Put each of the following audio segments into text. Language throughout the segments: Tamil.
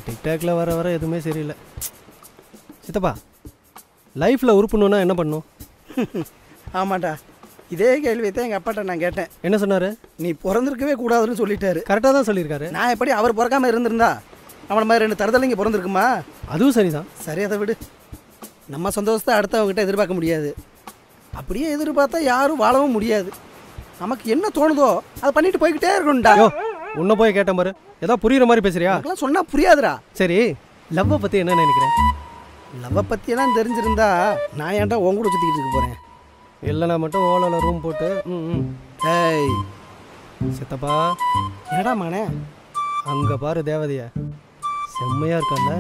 டிக்டாக்ல வர வர எதுவுமே சரியில்லை சித்தப்பா லைஃப்பில் உருப்பணுன்னா என்ன பண்ணும் ஆமாண்டா இதே கேள்வியை தான் எங்கள் அப்பாட்ட நான் கேட்டேன் என்ன சொன்னார் நீ பிறந்திருக்கவே கூடாதுன்னு சொல்லிட்டாரு கரெக்டாக தான் சொல்லியிருக்காரு நான் எப்படி அவர் பிறக்காம இருந்திருந்தா அவன மாதிரி ரெண்டு தருதலைங்க பிறந்திருக்குமா அதுவும் சரிதான் சரி அதை விடு நம்ம சந்தோஷத்தை அடுத்தவங்ககிட்ட எதிர்பார்க்க முடியாது அப்படியே எதிர்பார்த்தா யாரும் வாழவும் முடியாது நமக்கு என்ன தோணுதோ அதை பண்ணிட்டு போய்கிட்டே இருக்கணும்டா யோ உன்னை போய் கேட்டேன் பாரு ஏதோ புரியுற மாதிரி பேசுறியா அதெல்லாம் சொன்னா புரியாதுடா சரி லவ்வை பற்றி என்ன நினைக்கிறேன் லவ்வை பற்றியெல்லாம் தெரிஞ்சிருந்தா நான் ஏன்டா உன் கூட சுற்றிக்கிட்டு இருக்க போகிறேன் இல்லைனா மட்டும் ஓலாவில் ரூம் போட்டு ம் ம் ஏய் சித்தப்பா என்னடா மானே அங்கே பாரு தேவதைய செம்மையாக இருக்கல்ல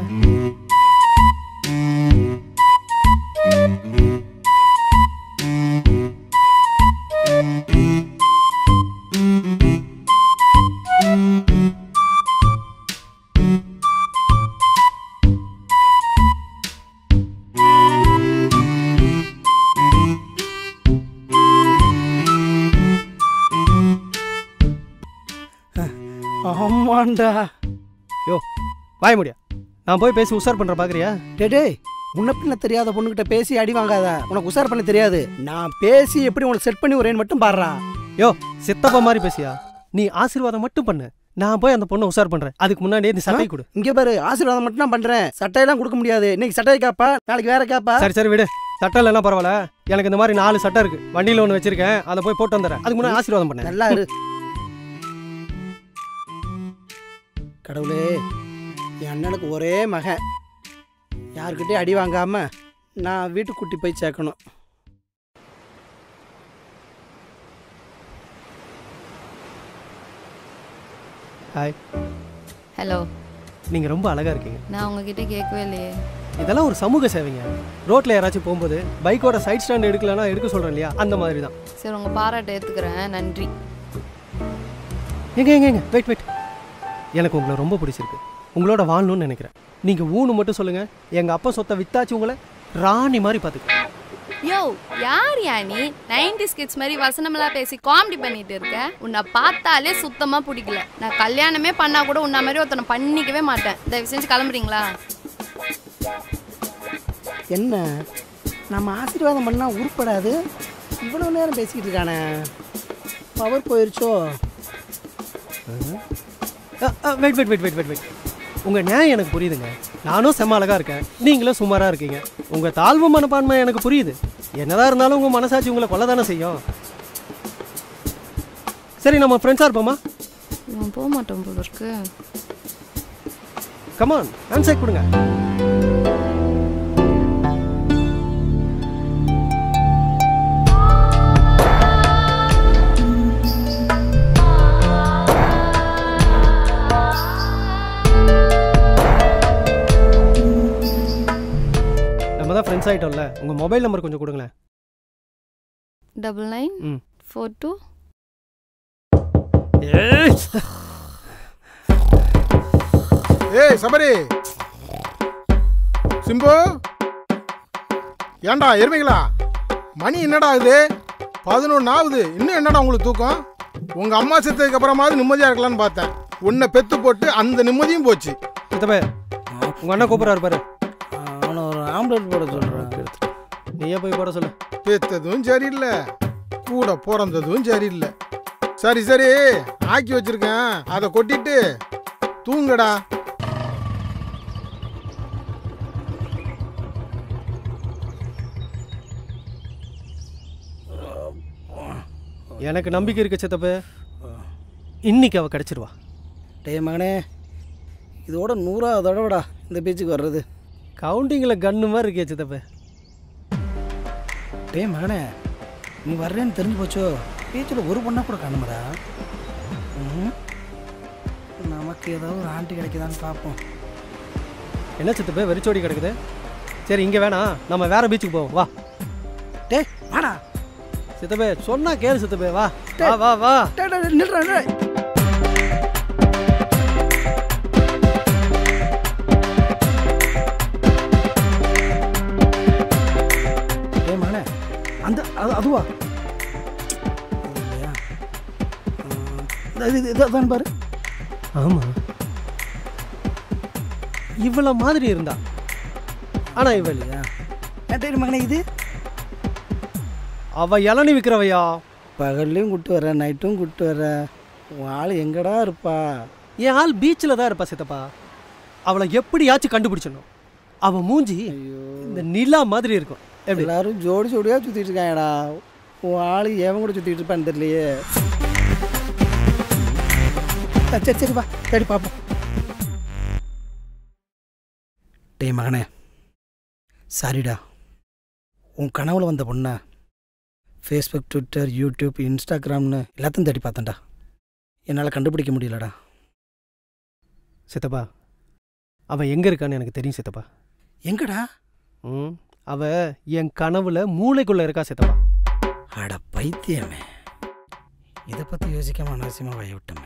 ஆமாண்டா யோ வாய முடியா நான் போய் பேசி உஷார் பண்ணுற பார்க்குறியா டே டேய் முன்ன பின்ன தெரியாத பொண்ணுகிட்ட பேசி அடி வாங்காத உனக்கு உஷார் பண்ண தெரியாது நான் பேசி எப்படி உனக்கு செட் பண்ணி வரேன்னு மட்டும் பாடுறா யோ சித்தப்பா மாதிரி பேசியா நீ ஆசீர்வாதம் மட்டும் பண்ணு நான் போய் அந்த பொண்ணை உஷார் பண்ணுறேன் அதுக்கு முன்னாடியே நீ சட்டை கொடு இங்க பாரு ஆசீர்வாதம் மட்டும் தான் பண்றேன் சட்டையெல்லாம் கொடுக்க முடியாது இன்னைக்கு சட்டையை கேப்பா நாளைக்கு வேற கேப்பா சரி சரி விடு சட்டை இல்லைன்னா பரவாயில்ல எனக்கு இந்த மாதிரி நாலு சட்டை இருக்கு வண்டியில் ஒன்று வச்சிருக்கேன் அதை போய் போட்டு வந்துடுறேன் அதுக்கு முன்னாடி ஆசீர்வாதம் பண்ணேன் நல்லா இரு கடவுளே என் அண்ணனுக்கு ஒரே மகன் யாருக்கிட்டே அடி வாங்காம நான் வீட்டுக்கு கூட்டி போய் சேர்க்கணும் ஹாய் ஹலோ நீங்கள் ரொம்ப அழகாக இருக்கீங்க நான் உங்ககிட்ட கேட்கவே இல்லையே இதெல்லாம் ஒரு சமூக சேவைங்க ரோட்டில் யாராச்சும் போகும்போது பைக்கோட சைட் ஸ்டாண்ட் எடுக்கலன்னா எடுக்க சொல்கிறேன் இல்லையா அந்த மாதிரி தான் சரி உங்கள் பாராட்டை ஏற்றுக்கிறேன் நன்றி எங்க எங்க எங்க வெயிட் வெயிட் எனக்கு உங்களை ரொம்ப பிடிச்சிருக்கு உங்களோட வாழணும்னு நினைக்கிறேன் நீங்கள் ஊனு மட்டும் சொல்லுங்கள் எங்கள் அப்பா சொத்தை வித்தாச்சு உங்களை ராணி மாதிரி பார்த்துக்க யோ யார் யா நீ நைன்டி ஸ்கிட்ஸ் மாதிரி வசனமெல்லாம் பேசி காமெடி பண்ணிட்டு இருக்க உன்னை பார்த்தாலே சுத்தமாக பிடிக்கல நான் கல்யாணமே பண்ணா கூட உன்ன மாதிரி ஒருத்தனை பண்ணிக்கவே மாட்டேன் தயவு செஞ்சு கிளம்புறீங்களா என்ன நம்ம ஆசீர்வாதம் பண்ணா உருப்படாது இவ்வளோ நேரம் பேசிக்கிட்டு இருக்கானே பவர் போயிருச்சோ wait wait wait wait wait wait உங்கள் நியாயம் எனக்கு புரியுதுங்க நானும் செம்ம அழகாக இருக்கேன் நீங்களும் சுமாராக இருக்கீங்க உங்கள் தாழ்வு மனப்பான்மை எனக்கு புரியுது என்னதான் இருந்தாலும் உங்கள் மனசாட்சி உங்களை கொல்ல தானே செய்யும் சரி நம்ம ஃப்ரெண்ட்ஸாக இருப்போமா இவன் போக மாட்டோம் போல இருக்கு கமான் ஹேண்ட்ஷேக் கொடுங்க நம்ம தான் ஃப்ரெண்ட்ஸ் ஆகிட்டோம்ல உங்கள் மொபைல் நம்பர் கொஞ்சம் கொடுங்களேன் டபுள் நைன் ம் ஃபோர் டூ ஏய் ஏய் சபரி சிம்பு ஏன்டா எருமைகளா மணி என்னடா ஆகுது பதினொன்று ஆகுது இன்னும் என்னடா உங்களுக்கு தூக்கம் உங்க அம்மா செத்ததுக்கு அப்புறமாவது நிம்மதியா இருக்கலாம்னு பார்த்தேன் உன்னை பெத்து போட்டு அந்த நிம்மதியும் போச்சு சித்தப்பே உங்கள் அண்ணன் கூப்பிட்றாரு பாரு அவனை ஒரு ஆம்லெட் போட சொல்கிறேன் நீயே போய் போட சொல்லு பெத்ததும் சரியில்லை கூட பிறந்ததும் சரியில்லை சரி சரி ஆக்கி வச்சிருக்கேன் அதை கொட்டிட்டு தூங்குடா எனக்கு நம்பிக்கை இருக்கு சித்தப்பே இன்னைக்கு அவ கிடைச்சிருவா டேய் மகனே இதோட நூறாவது தடவைடா இந்த பீச்சுக்கு வர்றது கவுண்டிங்கில் கன்னு மாதிரி இருக்கே சித்தப்பே டேய் மகனே நீ வர்றேன்னு தெரிஞ்சு போச்சோ பீச்சில் ஒரு பொண்ணை கூட காணுமடா ம். நமக்கு ஏதாவது ஒரு ஆண்டி கிடைக்குதான்னு பார்ப்போம் என்ன சித்தப்பே வெறிச்சோடி கிடக்குது சரி இங்கே வேணாம் நம்ம வேற பீச்சுக்கு போவோம் வா டேய் வாடா சித்தப்பே சொன்னா கேளு சித்தப்பே வா வா வா வா டேய், டேய், டேய், நில்றா நில்றா. டேய் மகனே அந்த அது அதுவா இது இல்லையா? ம், இது இது- இது அதான் பாரு ஆமாம் இவ்வளோ மாதிரி இருந்தா ஆனா இவ இல்லையா டேய் மகனே இது அவ இளநி விற்கிறவையா பகல்லையும் கூட்டு வர நைட்டும் கூட்டு வர உன் ஆள் எங்கடா இருப்பா என் ஆள் பீச்சில் தான் இருப்பா சித்தப்பா அவளை எப்படியாச்சும் கண்டுபிடிச்சிடணும் அவ மூஞ்சி இந்த நிலா மாதிரி இருக்கும் எப்படி எல்லாரும் ஜோடி ஜோடியாக சுற்றிட்டு இருக்காங்கடா உன் ஆள் எவன் கூட சுற்றிட்டு இருப்பான்னு தெரியலையே ஆ, சரி சரி வா தேடி பார்ப்போம் டேய் மகனே சாரிடா உன் கனவுல வந்த பொண்ணா ஃபேஸ்புக் ட்விட்டர் யூடியூப் இன்ஸ்டாகிராம்னு எல்லாத்தையும் தேடி பார்த்தேன்டா என்னால் கண்டுபிடிக்க முடியலடா சித்தப்பா அவ எங்க இருக்கான்னு எனக்கு தெரியும் சித்தப்பா எங்கடா ம் அவ என் கனவுல மூளைக்குள்ள இருக்கா சித்தப்பா அட பைத்தியமே இதை பற்றி யோசிக்காம அனாவசியமாக வய விட்டோமே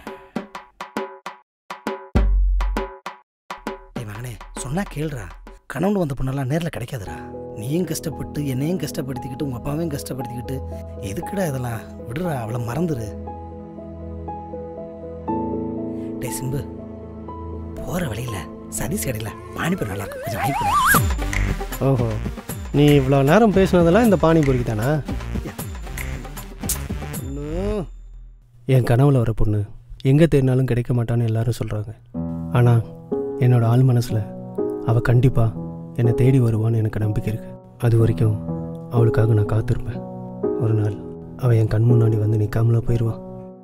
டேய் மகனே சொன்னா கேளுடா கனவுல வந்த பொண்ணெல்லாம் நேரில் கிடைக்காதுடா நீயும் கஷ்டப்பட்டு என்னையும் கஷ்டப்படுத்திக்கிட்டு உங்கள் அப்பாவையும் கஷ்டப்படுத்திக்கிட்டு எதுக்குடா இதெல்லாம் விடுறா அவளை மறந்துடு டேய் சிம்பு போகிற வழியில் சதீஷ் கடையில் பானிபூரி நல்லா இருக்கும் கொஞ்சம் வாங்கி கொடு. ஓஹோ நீ இவ்வளோ நேரம் பேசுனதெல்லாம் இந்த பானிபூரிக்கு தானா இன்னும் என் கனவுல வர பொண்ணு எங்கே தேடினாலும் கிடைக்க மாட்டான்னு எல்லாரும் சொல்கிறாங்க ஆனால் என்னோட ஆள் மனசில் அவள் கண்டிப்பாக என்னை தேடி வருவான்னு எனக்கு நம்பிக்கை இருக்கு அது வரைக்கும் அவளுக்காக நான் காத்திருப்பேன் ஒரு நாள் அவள் என் கண் முன்னாடி வந்து நிற்காமல போயிடுவான்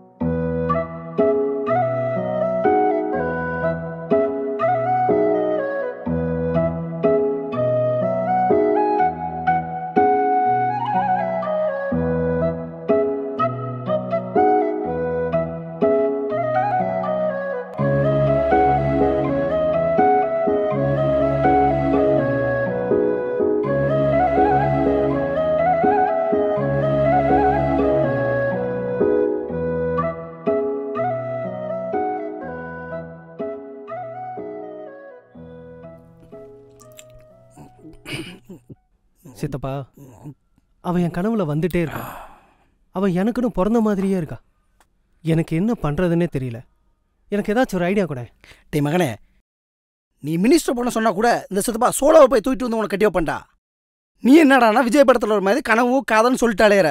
சித்தப்பா அவன் என் கனவுல வந்துட்டே இருக்கா அவன் எனக்குன்னு பிறந்த மாதிரியே இருக்கா எனக்கு என்ன பண்ணுறதுன்னே தெரியல எனக்கு ஏதாச்சும் ஒரு ஐடியா கூட டேய் மகனே நீ மினிஸ்டர் பொண்ண சொன்னா கூட இந்த சித்தப்பா சோலோவை போய் தூக்கிட்டு வந்து உனக்கு கட்டி வைப்பேன்டா நீ என்னடானா விஜய் படத்தில் ஒரு மாதிரி கனவு காதல்னு சொல்லிட்டு அலையிற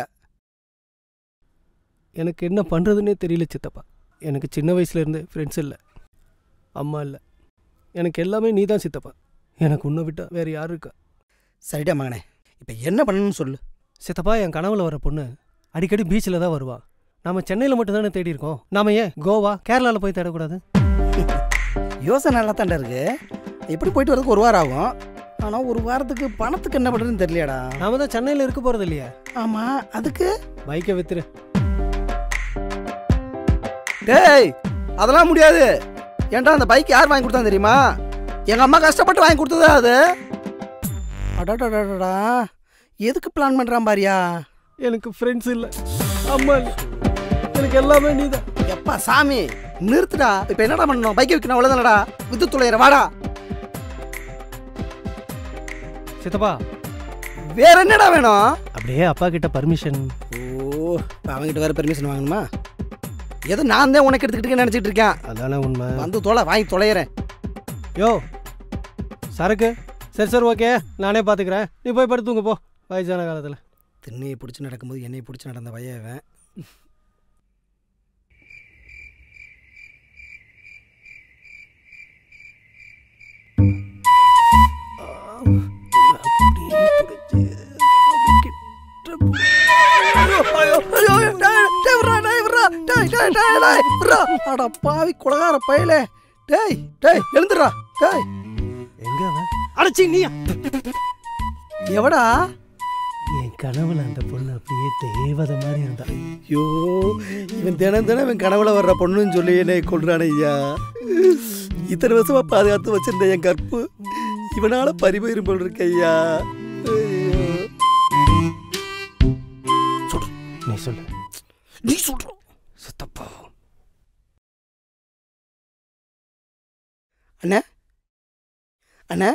எனக்கு என்ன பண்ணுறதுன்னே தெரியல சித்தப்பா எனக்கு சின்ன வயசுலேருந்து ஃப்ரெண்ட்ஸ் இல்லை அம்மா இல்லை எனக்கு எல்லாமே நீ தான் சித்தப்பா எனக்கு உன்னை விட்டா வேறு யார் இருக்கா சரிடா மகனே இப்போ என்ன பண்ணணும்னு சொல்லு சித்தப்பா என் கனவுல வர பொண்ணு அடிக்கடி பீச்சில் தான் வருவா நாம சென்னையில் மட்டும் தானே தேடி இருக்கோம் நாம ஏன் கோவா கேரளாவில் போய் தேடக்கூடாது யோசனை நல்லா தாண்டா இருக்கு எப்படி போயிட்டு வரதுக்கு ஒரு வாரம் ஆகும் ஆனால் ஒரு வாரத்துக்கு பணத்துக்கு என்ன பண்ணுறதுன்னு தெரியலையாடா நாம தான் சென்னையில் இருக்க போகிறது இல்லையா ஆமாம் அதுக்கு பைக்கை வித்துரு டேய் அதெல்லாம் முடியாது ஏன்டா அந்த பைக் யார் வாங்கி கொடுத்தா தெரியுமா எங்கள் அம்மா கஷ்டப்பட்டு வாங்கி கொடுத்தது அது அடாடாடாடா எதுக்கு பிளான் பண்ணுறான் பாரியா எனக்கு ஃப்ரெண்ட்ஸ் இல்லை அம்மா இல்லை எனக்கு எல்லாமே நீ தான் எப்பா சாமி நிறுத்துடா இப்போ என்னடா பண்ணணும் பைக்கை விற்கணும் அவ்வளோதானடா வித்து துளையிற வாடா சித்தப்பா வேற என்னடா வேணும் அப்படியே அப்பா கிட்ட பர்மிஷன் ஓ இப்போ அவங்ககிட்ட வேற பெர்மிஷன் வாங்கணுமா ஏதோ நான் தான் உனக்கு எடுத்துக்கிட்டு நினச்சிட்டு இருக்கேன் அதானே உண்மை வந்து தொலை வாங்கி தொலைகிறேன் யோ சரக்கு சரி சரி ஓகே நானே பார்த்துக்கிறேன் நீ போய் படுத்துங்க போ வயசான காலத்தில் திண்ணையை பிடிச்சி நடக்கும்போது என்னையை பிடிச்சி நடந்த வயவன் அட பாவி குலகார பயலே டேய் டேய் எழுந்துடா டேய் எங்க அவன் அடைச்சி நீயா எவடா என் கனவுல அந்த பொண்ணு அப்படியே தேவதை மாதிரி இருந்தா ஐயோ இவன் தினம் தினம் இவன் கனவுல வர்ற பொண்ணுன்னு சொல்லி என்னை கொள்றான் ஐயா இத்தனை வருஷமா பாதுகாத்து வச்சிருந்த என் கற்பு இவனால பறிபயிரும் போல் இருக்கு ஐயா ஐயோ. நீ சொல்லு நீ சொல்ற சித்தப்பா அண்ணா அண்ணா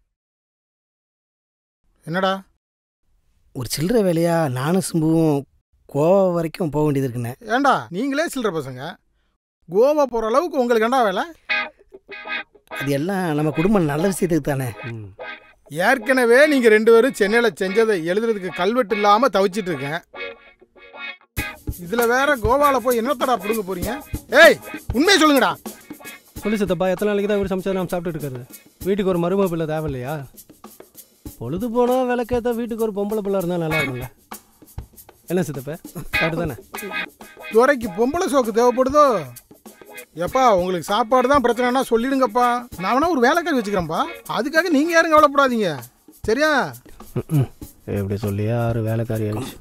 என்னடா ஒரு சில்லறை வேலையா நானும் சிம்புவும் கோவா வரைக்கும் போக வேண்டியது இருக்குண்ணே ஏன்டா நீங்களே சில்லற பசங்க கோவா போகிற அளவுக்கு உங்களுக்கு என்ன வேலை அது எல்லாம் நம்ம குடும்பம் நல்ல விஷயத்துக்கு தானே ம் ஏற்கனவே நீங்க ரெண்டு பேரும் சென்னையில செஞ்சதை எழுதுறதுக்கு கல்வெட்டு இல்லாம தவிச்சிட்டு இருக்கேன் இதுல வேற கோவால போய் என்னத்தடா புடுங்க போறீங்க ஏய் உண்மையை சொல்லுங்கடா சொல்லு சித்தப்பா எத்தனை நாளைக்கு தான் இவர் சமைச்சா நம்ம சாப்பிட்டுட்டு இருக்கிறது வீட்டுக்கு ஒரு மருமக பிள்ளை தேவையில்லையா பொழுது போனால் விளக்கேற்ற வீட்டுக்கு ஒரு பொம்பளை பிள்ளை இருந்தால் நல்லா இருக்கும்ல என்ன சித்தப்பா கரெக்டு தானே துறைக்கு பொம்பளை சோக்கு தேவைப்படுதோ எப்பா உங்களுக்கு சாப்பாடு தான் பிரச்சனைனா சொல்லிடுங்கப்பா நான் வேணா ஒரு வேலைக்காரி வச்சுக்கிறேன்ப்பா அதுக்காக நீங்க யாரும் கவலைப்படாதீங்க சரியா ம் எப்படி சொல்லி ஆறு வேலைக்காரி ஆயிடுச்சு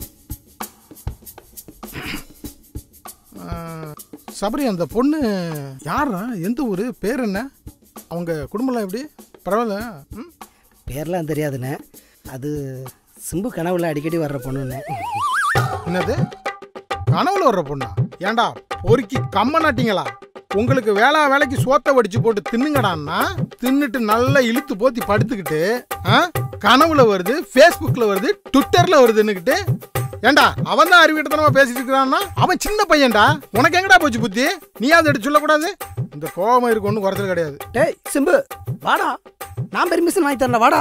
ஆ, சபரி அந்த பொண்ணு யாரா எந்த ஊர் பேர் என்ன அவங்க குடும்பம்லாம் எப்படி பரவாயில்ல ம் பேர்லாம் தெரியாதுண்ணே அது சிம்பு கனவுல அடிக்கடி வர்ற பொண்ணுண்ணே என்னது கனவுல வர்ற பொண்ணா ஏன்டா பொறுக்கி கம்ம நாட்டிங்களா உங்களுக்கு வேளா வேலைக்கு சோத்தை வடிச்சு போட்டு தின்னுங்கடான்னா தின்னுட்டு நல்லா இழுத்து போத்தி படுத்துக்கிட்டு ஆ? கனவுல வருது ஃபேஸ்புக்ல வருது ட்விட்டர்ல வருதுன்னுக்கிட்டு ஏன்டா அவன் தான் அறிவிட்டத்தனமா பேசிட்டு இருக்கிறான்னா அவன் சின்ன பையன்டா உனக்கு எங்கடா போச்சு புத்தி நீ அதை எடுத்து சொல்லக்கூடாது இந்த கோபம் இருக்கு ஒன்றும் குறைச்சல் கிடையாது டேய் சிம்பு வாடா நான் பெர்மிஷன் வாங்கி தரல வாடா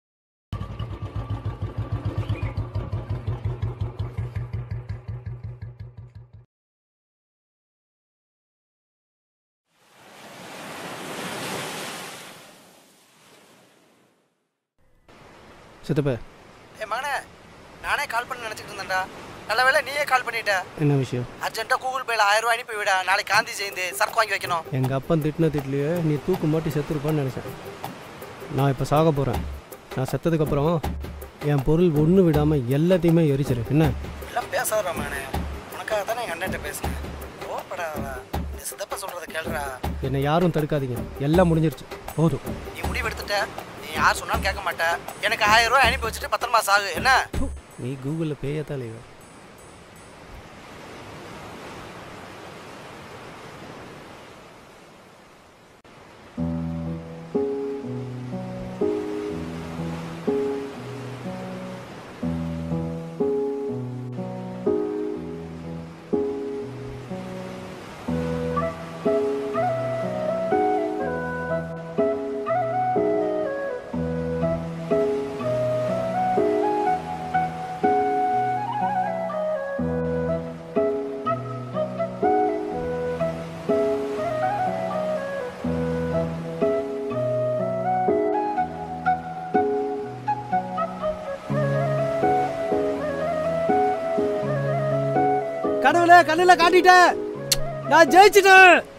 சித்தப்பா ஏ மகனே நானே கால் பண்ண நினச்சிட்டு இருந்தேன்டா நல்ல வேளை நீயே கால் பண்ணிட்ட என்ன விஷயம் அர்ஜென்ட்டாக கூகுள் பேல ஆயிரம் ரூபாய் அனுப்பி விடா நாளைக்கு காந்தி ஜெயந்தி சரக்கு வாங்கி வைக்கணும் எங்கள் அப்பன் திட்டின திட்லையே நீ தூக்கு மாட்டி செத்துருப்பான்னு நினச்சேன் நான் இப்போ சாக போகிறேன் நான் செத்ததுக்கப்புறம் என் பொருள் ஒன்று விடாமல் எல்லாத்தையுமே எரிச்சிரு என்ன எல்லாம் பேசாத மகனே உனக்காக தானே எங்கள் அண்ணன்ட்ட பேசுனேன் கோவப்படாதடா இந்த சித்தப்பா சொல்கிறத கேளுடா என்னை யாரும் தடுக்காதீங்க எல்லாம் முடிஞ்சிருச்சு போதும் நீ முடிவு எடுத்துட்ட நீ யார் சொன்னாலும் கேட்க மாட்ட எனக்கு ஆயிரம் ரூபாய் அனுப்பி வச்சுட்டு பத்திரமா சாகு என்ன ப்பு, நீ கூகுளில் பேயத்தாலே கடவுளே கண்ணில் காட்டிட்டேன் நான் ஜெயிச்சிட்டேன்